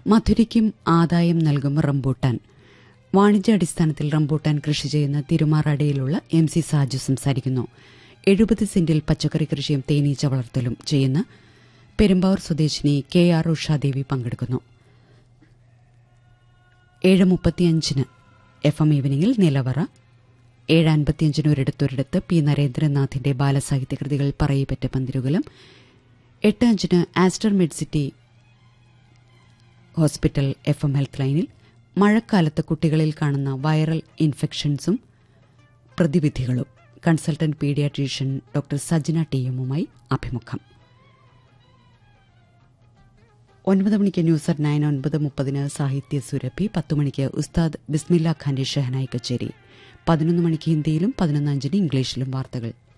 മധുരയ്ക്കും ആദായം നൽകും rambutan വാണിജ്യാടിസ്ഥാനത്തിൽ rambutan കൃഷി ചെയ്യുന്ന തിരുമാറാടിയിലുള്ള എം സി സാജു സംസാരിക്കുന്നു എഴുപത് സെന്റിൽ പച്ചക്കറി കൃഷിയും തേനീച്ച വളർത്തലും ചെയ്യുന്ന പെരുമ്പാവൂർ സ്വദേശിനി കെ ആർ ഉഷാദേവി പങ്കെടുക്കുന്നു ഏഴ് മുപ്പത്തിയഞ്ചിന് എഫ് എം ഈവനിങ്ങിൽ നിലവറ ഏഴ് അൻപത്തിയഞ്ചിന് ഒരിടത്തൊരിടത്ത് പി നരേന്ദ്രനാഥിന്റെ ബാലസാഹിത്യ കൃതികൾ പറയപ്പെട്ട പന്തിരുകലം എട്ട് അഞ്ചിന് ആസ്റ്റർ മെഡ്സിറ്റി ഹോസ്പിറ്റൽ എഫ് എം ഹെൽത്ത് ലൈനിൽ മഴക്കാലത്ത് കുട്ടികളിൽ കാണുന്ന വൈറൽ ഇൻഫെക്ഷൻസും പ്രതിവിധികളും consultant paediatrician doctor Sajna T എമ്മുമായി അഭിമുഖം ഒൻപത് മണിക്ക് ന്യൂസ് അറ്റ് നയൻ ഒൻപത് മുപ്പതിന് സാഹിത്യ സുരഭി പത്ത് മണിക്ക് ഉസ്താദ് ബിസ്മില്ല ഖാന്റെ ഷെഹനായി കച്ചേരി പതിനൊന്ന് മണിക്ക് ഹിന്ദിയിലും പതിനൊന്ന് അഞ്ചിന് ഇംഗ്ലീഷിലും വാർത്തകൾ